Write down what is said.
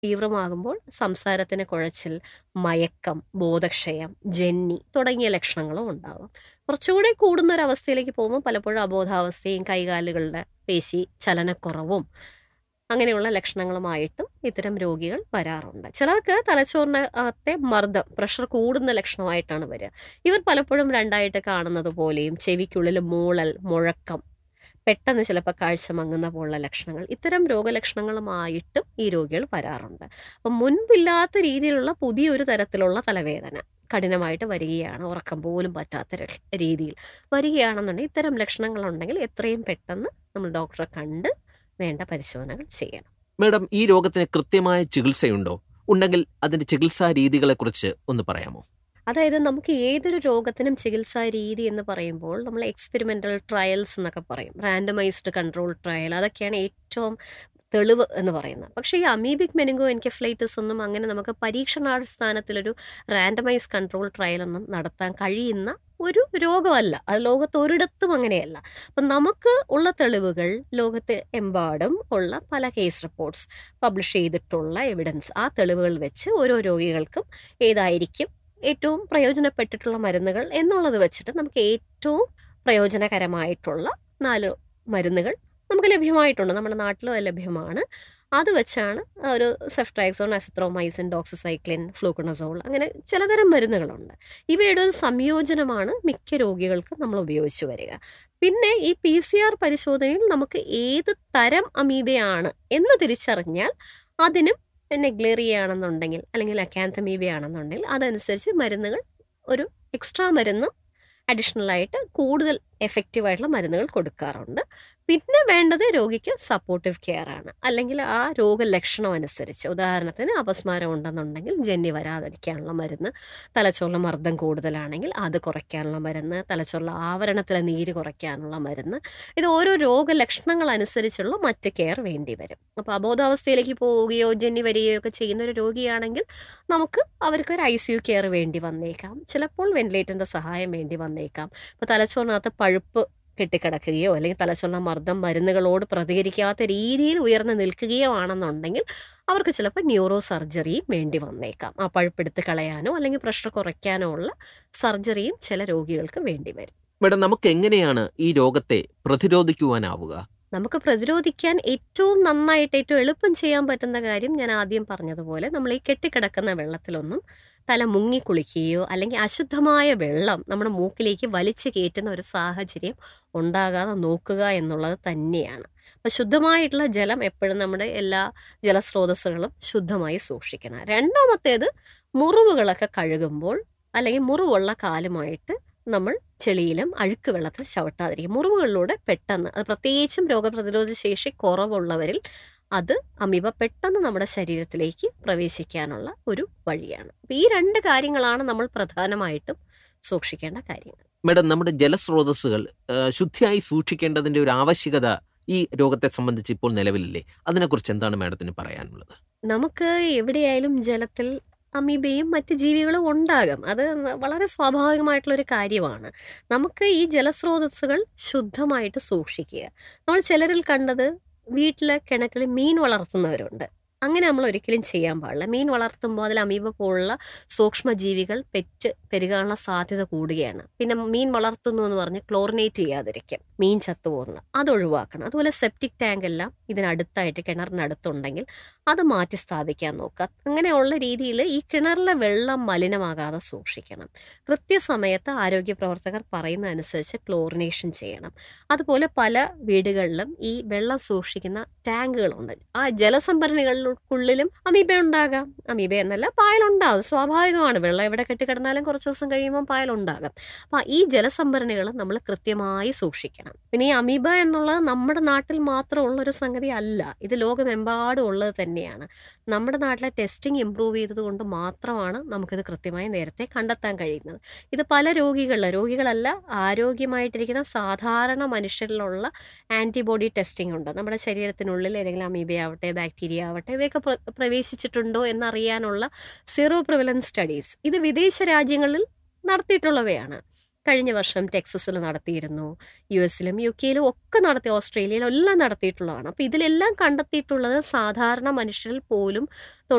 തീവ്രമാകുമ്പോൾ സംസാരത്തിന് കുഴച്ചിൽ മയക്കം ബോധക്ഷയം ജന്നി തുടങ്ങിയ ലക്ഷണങ്ങളും ഉണ്ടാവാം കുറച്ചുകൂടി കൂടുന്ന ഒരു അവസ്ഥയിലേക്ക് പോകുമ്പോൾ പലപ്പോഴും അബോധാവസ്ഥയും കൈകാലുകളുടെ പേശി ചലനക്കുറവും അങ്ങനെയുള്ള ലക്ഷണങ്ങളുമായിട്ടും ഇത്തരം രോഗികൾ വരാറുണ്ട് ചിലർക്ക് തലച്ചോറിന് അകത്തെ മർദ്ദം പ്രഷർ കൂടുന്ന ലക്ഷണമായിട്ടാണ് വരിക ഇവർ പലപ്പോഴും രണ്ടായിട്ട് കാണുന്നത് പോലെയും ചെവിക്കുള്ളിൽ മൂളൽ മുഴക്കം പെട്ടെന്ന് ചിലപ്പോൾ കാഴ്ച മങ്ങുന്ന പോലുള്ള ലക്ഷണങ്ങൾ ഇത്തരം രോഗലക്ഷണങ്ങളുമായിട്ടും ഈ രോഗികൾ വരാറുണ്ട് അപ്പം മുൻപില്ലാത്ത രീതിയിലുള്ള പുതിയൊരു തരത്തിലുള്ള തലവേദന കഠിനമായിട്ട് വരികയാണ് ഉറക്കം പോലും പറ്റാത്ത രക്ഷ- രീതിയിൽ വരികയാണെന്നുണ്ടെങ്കിൽ ഇത്തരം ലക്ഷണങ്ങളുണ്ടെങ്കിൽ എത്രയും പെട്ടെന്ന് നമ്മൾ ഡോക്ടറെ കണ്ട് വേണ്ട പരിശോധനകൾ ചെയ്യണം മാഡം ഈ രോഗത്തിന് കൃത്യമായ ചികിത്സയുണ്ടോ ഉണ്ടെങ്കിൽ അതിന്റെ ചികിത്സാ രീതികളെക്കുറിച്ച് ഒന്ന് പറയാമോ അതായത് നമുക്ക് ഏതൊരു രോഗത്തിനും ചികിത്സാ രീതി എന്ന് പറയുമ്പോൾ നമ്മൾ എക്സ്പെരിമെൻ്റൽ ട്രയൽസ് എന്നൊക്കെ പറയും റാൻഡമൈസ്ഡ് കൺട്രോൾ ട്രയൽ അതൊക്കെയാണ് ഏറ്റവും തെളിവ് എന്ന് പറയുന്നത് പക്ഷേ ഈ അമീബിക് മെനിങ്കോ എൻകെഫ്ലൈറ്റിസ് ഒന്നും അങ്ങനെ നമുക്ക് പരീക്ഷണാടിസ്ഥാനത്തിലൊരു റാൻഡമൈസ് കൺട്രോൾ ട്രയൽ ഒന്നും നടത്താൻ കഴിയുന്ന ഒരു രോഗമല്ല അത് ലോകത്ത് ഒരിടത്തും അങ്ങനെയല്ല അപ്പം നമുക്ക് ഉള്ള തെളിവുകൾ ലോകത്ത് എമ്പാടും ഉള്ള പല കേസ് റിപ്പോർട്ട്സ് പബ്ലിഷ് ചെയ്തിട്ടുള്ള എവിഡൻസ് ആ തെളിവുകൾ വെച്ച് ഓരോ രോഗികൾക്കും ഏതായിരിക്കും ഏറ്റവും പ്രയോജനപ്പെട്ടിട്ടുള്ള മരുന്നുകൾ എന്നുള്ളത് വെച്ചിട്ട് നമുക്ക് ഏറ്റവും പ്രയോജനകരമായിട്ടുള്ള നാല് മരുന്നുകൾ നമുക്ക് ലഭ്യമായിട്ടുണ്ട് നമ്മുടെ നാട്ടിലും അത് ലഭ്യമാണ് അത് വെച്ചാണ് ഒരു സെഫ്ട്രാക്സോൺ അസിത്രോമൈസിൻ ഡോക്സിസൈക്ലിൻ ഫ്ലൂക്കണസോൾ അങ്ങനെ ചിലതരം മരുന്നുകളുണ്ട് ഇവയുടെ ഒരു സംയോജനമാണ് മിക്ക രോഗികൾക്കും നമ്മൾ ഉപയോഗിച്ചു വരിക പിന്നെ ഈ പി സി ആർ പരിശോധനയിൽ നമുക്ക് ഏത് തരം അമീബയാണ് എന്ന് തിരിച്ചറിഞ്ഞാൽ അതിനും നെഗ്ലേറിയ ആണെന്നുണ്ടെങ്കിൽ അല്ലെങ്കിൽ അക്കാന്തമീബ ആണെന്നുണ്ടെങ്കിൽ അതനുസരിച്ച് മരുന്നുകൾ ഒരു എക്സ്ട്രാ മരുന്ന് അഡീഷണൽ ആയിട്ട് കൂടുതൽ എഫക്റ്റീവ് ആയിട്ടുള്ള മരുന്നുകൾ കൊടുക്കാറുണ്ട് പിന്നെ വേണ്ടത് രോഗിക്ക് സപ്പോർട്ടീവ് കെയർ ആണ് അല്ലെങ്കിൽ ആ രോഗലക്ഷണം അനുസരിച്ച് ഉദാഹരണത്തിന് അപസ്മാരം ഉണ്ടെന്നുണ്ടെങ്കിൽ ജന്നി വരാതിരിക്കാനുള്ള മരുന്ന് തലച്ചോറിലെ മർദ്ദം കൂടുതലാണെങ്കിൽ അത് കുറയ്ക്കാനുള്ള മരുന്ന് തലച്ചോറിലെ ആവരണത്തിലെ നീര് കുറയ്ക്കാനുള്ള മരുന്ന് ഇത് ഓരോ രോഗലക്ഷണങ്ങൾ അനുസരിച്ചുള്ള മറ്റ് കെയർ വേണ്ടി വരും അപ്പോൾ അബോധാവസ്ഥയിലേക്ക് പോവുകയോ ജന്നി വരികയോ ഒക്കെ ചെയ്യുന്ന ഒരു രോഗിയാണെങ്കിൽ നമുക്ക് അവർക്ക് ഒരു ഐ സി യു കെയർ വേണ്ടി വന്നേക്കാം ചിലപ്പോൾ വെന്റിലേറ്ററിൻ്റെ സഹായം വേണ്ടി വന്നേക്കാം ഇപ്പോൾ തലച്ചോറിനകത്ത് പഴുപ്പ് കെട്ടിക്കിടക്കുകയോ അല്ലെങ്കിൽ തലച്ചോറിലെ മർദ്ദം മരുന്നുകളോട് പ്രതികരിക്കാത്ത രീതിയിൽ ഉയർന്നു നിൽക്കുകയോ ആണെന്നുണ്ടെങ്കിൽ അവർക്ക് ചിലപ്പോൾ ന്യൂറോ സർജറിയും വേണ്ടി വന്നേക്കാം ആ പഴുപ്പെടുത്ത് കളയാനോ അല്ലെങ്കിൽ പ്രഷർ കുറയ്ക്കാനോ ഉള്ള സർജറിയും ചില രോഗികൾക്ക് വേണ്ടി വരും മാഡം നമുക്ക് എങ്ങനെയാണ് ഈ രോഗത്തെ പ്രതിരോധിക്കുവാനാവുക നമുക്ക് പ്രതിരോധിക്കാൻ ഏറ്റവും നന്നായിട്ട് ഏറ്റവും എളുപ്പം ചെയ്യാൻ പറ്റുന്ന കാര്യം ഞാൻ ആദ്യം പറഞ്ഞതുപോലെ നമ്മൾ ഈ കെട്ടിക്കിടക്കുന്ന വെള്ളത്തിലൊന്നും തല മുങ്ങി കുളിക്കുകയോ അല്ലെങ്കിൽ അശുദ്ധമായ വെള്ളം നമ്മുടെ മൂക്കിലേക്ക് വലിച്ചു കയറ്റുന്ന ഒരു സാഹചര്യം ഉണ്ടാകാതെ നോക്കുക എന്നുള്ളത് തന്നെയാണ് അപ്പം ശുദ്ധമായിട്ടുള്ള ജലം എപ്പോഴും നമ്മുടെ എല്ലാ ജലസ്രോതസ്സുകളും ശുദ്ധമായി സൂക്ഷിക്കണം രണ്ടാമത്തേത് മുറിവുകളൊക്കെ കഴുകുമ്പോൾ അല്ലെങ്കിൽ മുറിവുള്ള കാലുമായിട്ട് നമ്മൾ ചെളിയിലും അഴുക്ക് വെള്ളത്തിൽ ചവിട്ടാതിരിക്കും മുറിവുകളിലൂടെ പെട്ടെന്ന് അത് പ്രത്യേകിച്ചും രോഗപ്രതിരോധ ശേഷി കുറവുള്ളവരിൽ അത് അമീബ പെട്ടെന്ന് നമ്മുടെ ശരീരത്തിലേക്ക് പ്രവേശിക്കാനുള്ള ഒരു വഴിയാണ് അപ്പം ഈ രണ്ട് കാര്യങ്ങളാണ് നമ്മൾ പ്രധാനമായിട്ടും സൂക്ഷിക്കേണ്ട കാര്യങ്ങൾ മാഡം നമ്മുടെ ജലസ്രോതസ്സുകൾ ആ, ശുദ്ധിയായി സൂക്ഷിക്കേണ്ടതിന്റെ ഒരു ആവശ്യകത ഈ രോഗത്തെ സംബന്ധിച്ച് ഇപ്പോൾ നിലവിലില്ലേ അതിനെക്കുറിച്ച് എന്താണ് മാഡത്തിന് പറയാനുള്ളത് നമുക്ക് എവിടെയായാലും ജലത്തിൽ അമീബയും മറ്റ് ജീവികളും ഉണ്ടാകും അത് വളരെ സ്വാഭാവികമായിട്ടുള്ളൊരു കാര്യമാണ് നമുക്ക് ഈ ജലസ്രോതസ്സുകൾ ശുദ്ധമായിട്ട് സൂക്ഷിക്കുക നമ്മൾ ചിലരിൽ കണ്ടത് വീട്ടിലെ കിണറ്റിൽ മീൻ വളർത്തുന്നവരുണ്ട് അങ്ങനെ നമ്മൾ ഒരിക്കലും ചെയ്യാൻ പാടില്ല മീൻ വളർത്തുമ്പോൾ അതിൽ അമീബ പോലുള്ള സൂക്ഷ്മജീവികൾ പെറ്റ് പെരുകാനുള്ള സാധ്യത കൂടുകയാണ് പിന്നെ മീൻ വളർത്തുന്നു എന്ന് പറഞ്ഞ് ക്ലോറിനേറ്റ് ചെയ്യാതിരിക്കും മീൻ ചത്തുപോകുന്നത് അത് ഒഴിവാക്കണം അതുപോലെ സെപ്റ്റിക് ടാങ്ക് എല്ലാം ഇതിനടുത്തായിട്ട് കിണറിനടുത്തുണ്ടെങ്കിൽ അത് മാറ്റി സ്ഥാപിക്കാൻ നോക്കുക അങ്ങനെയുള്ള രീതിയിൽ ഈ കിണറിലെ വെള്ളം മലിനമാകാതെ സൂക്ഷിക്കണം കൃത്യസമയത്ത് ആരോഗ്യ പ്രവർത്തകർ പറയുന്ന അനുസരിച്ച് ക്ലോറിനേഷൻ ചെയ്യണം അതുപോലെ പല വീടുകളിലും ഈ വെള്ളം സൂക്ഷിക്കുന്ന ടാങ്കുകളുണ്ട് ആ ജലസംഭരണികൾക്കുള്ളിലും അമീബ ഉണ്ടാകാം അമീബ എന്നല്ല പായലുണ്ടാകും സ്വാഭാവികമാണ് വെള്ളം എവിടെ കെട്ടിക്കിടന്നാലും കുറച്ച് ദിവസം കഴിയുമ്പോൾ പായലുണ്ടാകാം അപ്പം ഈ ജലസംഭരണികൾ നമ്മൾ കൃത്യമായി സൂക്ഷിക്കണം പിന്നെ ഈ അമീബ എന്നുള്ളത് നമ്മുടെ നാട്ടിൽ മാത്രമുള്ള ഒരു സംഗതി അല്ല ഇത് ലോകമെമ്പാടും ഉള്ളത് തന്നെയാണ് നമ്മുടെ നാട്ടിലെ ടെസ്റ്റിംഗ് ഇമ്പ്രൂവ് ചെയ്തത് കൊണ്ട് മാത്രമാണ് നമുക്കിത് കൃത്യമായി നേരത്തെ കണ്ടെത്താൻ കഴിയുന്നത് ഇത് പല രോഗികളിൽ രോഗികളല്ല ആരോഗ്യമായിട്ടിരിക്കുന്ന സാധാരണ മനുഷ്യരിലുള്ള ആൻറ്റിബോഡി ടെസ്റ്റിംഗ് ഉണ്ട് നമ്മുടെ ശരീരത്തിനുള്ളിൽ ഏതെങ്കിലും അമീബ ആവട്ടെ ബാക്ടീരിയ ആവട്ടെ ഇവയൊക്കെ പ്ര- പ്രവേശിച്ചിട്ടുണ്ടോ എന്നറിയാനുള്ള സീറോ പ്രിവലൻസ് സ്റ്റഡീസ് ഇത് വിദേശ രാജ്യങ്ങളിൽ നടത്തിയിട്ടുള്ളവയാണ് കഴിഞ്ഞ വർഷം ടെക്സസിൽ നടത്തിയിരുന്നു യു എസിലും യു കെയിലും ഒക്കെ നടത്തി ഓസ്ട്രേലിയയിലും എല്ലാം നടത്തിയിട്ടുള്ളതാണ് അപ്പോൾ ഇതിലെല്ലാം കണ്ടെത്തിയിട്ടുള്ളത് സാധാരണ മനുഷ്യരിൽ പോലും